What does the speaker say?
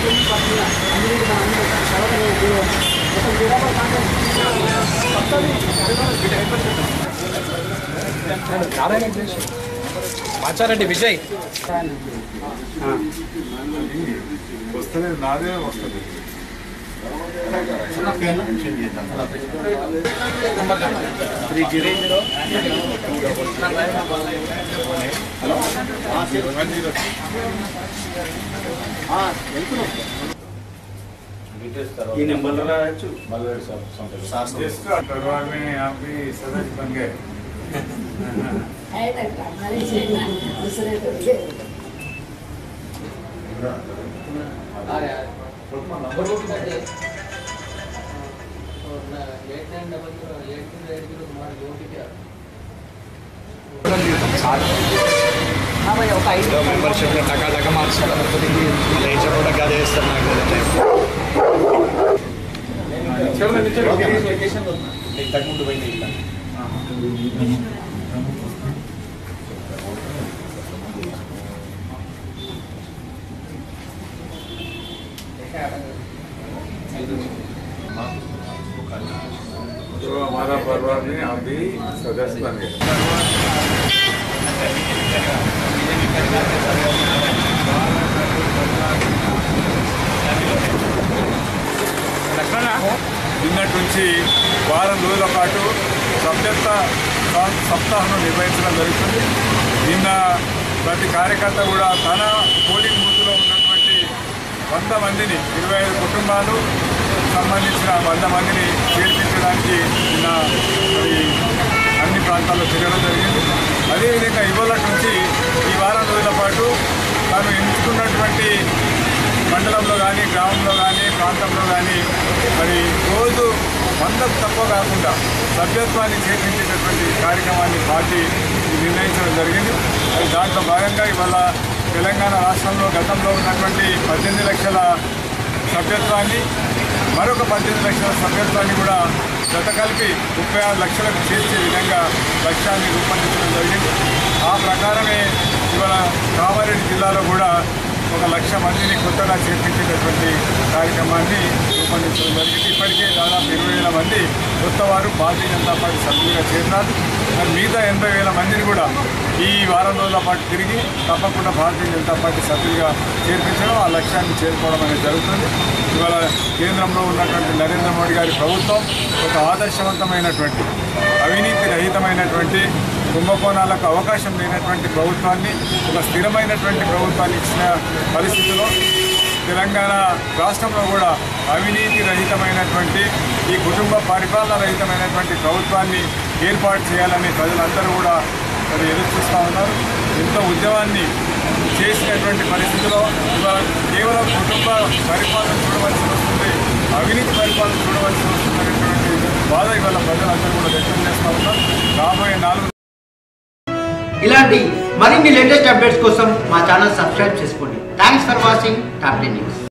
మాచారెడ్డి విజయ్ వస్తలేదు నాదే వస్తుంది శ్రీ గిరీంద్ర ఈ నెంబర్లో రాయొచ్చు जस्ट दरबार में आप भी सदस्य बन गए మెంబర్షిప్ టకా టకా మార్చుకోవడం లేచర్ కూడా గదే ఇస్తారు నాకు ఇంతకుముందు పోయింది ఇల్లు तो हमारा परिवार में आप भी सदस्य बन गए నిన్నటి నుంచి వారం రోజుల పాటు సభ్యత్వ స- సప్తాహం నిర్వహించడం జరుగుతుంది నిన్న ప్రతి కార్యకర్త కూడా తన పోలింగ్ బూత్లో ఉన్నటువంటి వంద మందిని ఇరవై ఐదు కుటుంబాలు సంబంధించిన వంద మందిని చేర్పించడానికి నిన్న మరి అన్ని ప్రాంతాల్లో తిరగడం జరిగింది అదేవిధంగా ఇవాళ నుంచి ఈ వారం రోజుల పాటు తాను ఎంచుకున్నటువంటి మండలంలో కానీ గ్రామంలో కానీ ప్రాంతంలో కానీ మరి రోజు వందకు తక్కువ కాకుండా సభ్యత్వాన్ని చేర్పించేటటువంటి కార్యక్రమాన్ని పార్టీ నిర్ణయించడం జరిగింది అది దాంట్లో భాగంగా ఇవాళ తెలంగాణ రాష్ట్రంలో గతంలో ఉన్నటువంటి పద్దెనిమిది లక్షల సభ్యత్వాన్ని మరొక పద్దెనిమిది లక్షల సభ్యత్వాన్ని కూడా గత కలిపి ముప్పై ఆరు లక్షలకు చేర్చే విధంగా లక్ష్యాన్ని రూపొందించడం జరిగింది ఆ ప్రకారమే ఇవాళ కామారెడ్డి జిల్లాలో కూడా ఒక లక్ష మందిని కొత్తగా చేర్పించేటటువంటి కార్యక్రమాన్ని రూపొందించడం జరిగింది ఇప్పటికే దాదాపు ఇరవై వేల మంది కొత్త వారు భారతీయ జనతా పార్టీ సభ్యులుగా చేరినారు మరి మిగతా ఎనభై వేల మందిని కూడా ఈ వారం రోజుల పాటు తిరిగి తప్పకుండా భారతీయ జనతా పార్టీ సభ్యులుగా చేర్పించడం ఆ లక్ష్యాన్ని చేరుకోవడం అనేది జరుగుతుంది ఇవాళ కేంద్రంలో ఉన్నటువంటి నరేంద్ర మోడీ గారి ప్రభుత్వం ఒక ఆదర్శవంతమైనటువంటి అవినీతి రహితమైనటువంటి కుంభకోణాలకు అవకాశం లేనటువంటి ప్రభుత్వాన్ని ఒక స్థిరమైనటువంటి ప్రభుత్వాన్ని ఇచ్చిన పరిస్థితిలో తెలంగాణ రాష్ట్రంలో కూడా అవినీతి రహితమైనటువంటి ఈ కుటుంబ పరిపాలన రహితమైనటువంటి ప్రభుత్వాన్ని ఏర్పాటు చేయాలని ప్రజలందరూ కూడా మరి ఎదురు చూస్తూ ఉన్నారు ఎంతో ఉద్యమాన్ని చేసినటువంటి పరిస్థితిలో ఇవాళ కేవలం కుటుంబ పరిపాలన చూడవలసి వస్తుంది అవినీతి పరిపాలన చూడవలసి వస్తుందనేటువంటి బాధ ఇవాళ ప్రజలందరూ కూడా వ్యక్తం చేస్తూ ఉన్నారు రాబోయే నాలుగు ఇలాంటి మరిన్ని లేటెస్ట్ అప్డేట్స్ కోసం మా ఛానల్ సబ్స్క్రైబ్ చేసుకోండి thanks for watching top news